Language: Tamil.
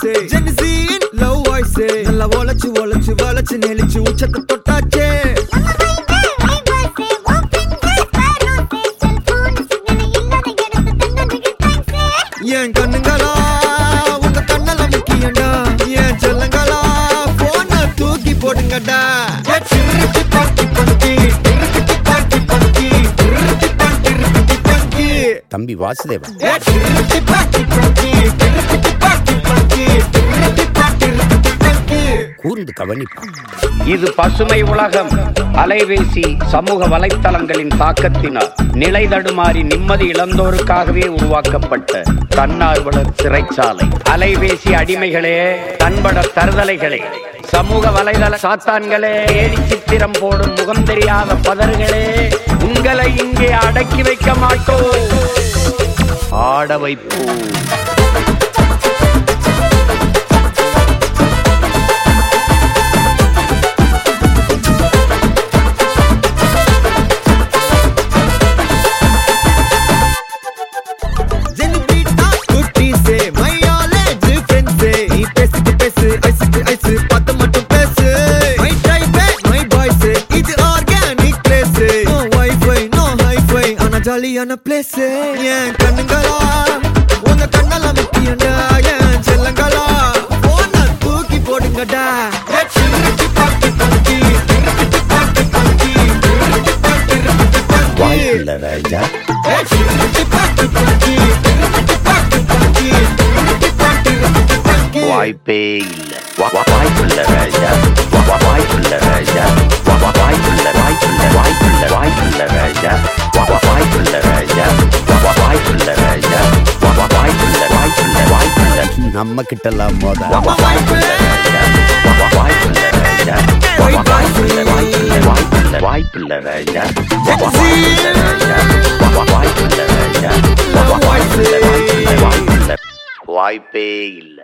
வாய்ஸ் ஜென்சியின் லவ் வாய்ஸ் நல்லா ஒளச்சு ஒளச்சு வளைச்சு நெளிச்சு உச்சத்தை தொட்டாச்சே என் கண்ணுங்களா உங்க கண்ணல முக்கியண்டா என் செல்லங்களா போன தூக்கி போடுங்கடா ஏ சிறுக்கி பாக்கி பங்கி சிறுக்கி பாக்கி பங்கி சிறுக்கி பாக்கி சிறுக்கி பங்கி தம்பி வாசுதேவா ஏ சிறுக்கி பாக்கி பங்கி சிறுக்கி பாக்கி பங்கி சிறுக்கி பாக்கி சிறுக்கி பங்கி கூர்ந்து கவனிப்பான் இது பசுமை உலகம் அலைபேசி சமூக வலைத்தளங்களின் தாக்கத்தினால் நிலை தடுமாறி நிம்மதி இழந்தோருக்காகவே உருவாக்கப்பட்ட தன்னார்வலர் சிறைச்சாலை அலைபேசி அடிமைகளே தன்பட தருதலைகளே சமூக வலைதள சாத்தான்களே ஏடி சித்திரம் போடும் முகம் தெரியாத பதர்களே உங்களை இங்கே அடக்கி வைக்க மாட்டோம் ஆட வைப்போம் ஜெனிபிட்டா குட்டி சே மையாலே ஃப்ரெண்ட் சே நீ பேசிட்டு பேசு ஐஸுக்கு ஐஸ் பார்த்து மட்டும் பேசு மை டைப் மை பாய்ஸ் இது organic place no wifi no hifi ஆனா ஜாலியான பிளேஸ் என் கண்ணுங்களா உங்க கண்ணால முக்கியண்டா என் செல்லங்களா போன தூக்கி போடுங்கடா ஏ சிறுக்கி பாக்கி பங்கி சிறுக்கி பாக்கி பங்கி சிறுக்கி பாக்கி சிறுக்கி பங்கி வாய்ப்புள்ள ராஜா ஏ சிறுக்கி பாக்கி பங்கி சிறுக்கி பாக்கி பங்கி சிறுக்கி பாக்கி சிறுக்கி பங்கி வாய்ப்பே இல்ல வா- வா- வாய்ப்புள்ள ராஜா வா- வா- வாய்ப்புள்ள ராஜா வா- வா- வாய்ப்புள்ள வாய்ப்புள்ள வாய்ப்புள்ள வாய்ப்புள்ள ராஜா வா- வா- வாய்ப்புள்ள ராஜா வா- வா- வாய்ப்புள்ள ராஜா வா- வா- வாய்ப்புள்ள வாய்ப்புள்ள வாய்ப்புள்ள நம்ம கிட்டலாம் மோத வா- வா- வாய்ப்புள்ள ராஜா வா- வா- வாய்ப்புள்ள ராஜா வா- வா- வாய்ப்புள்ள வாய்ப்புள்ள வாய்ப்புள்ள வாய்ப்புள்ள ராஜா வா- வா- வாய்ப்புள்ள ராஜா வா- வா- வாய்ப்புள்ள ராஜா வா- வா- வாய்ப்புள்ள வாய்ப்புள்ள வாய்ப்புள்ள வாய்ப்பே இல்லை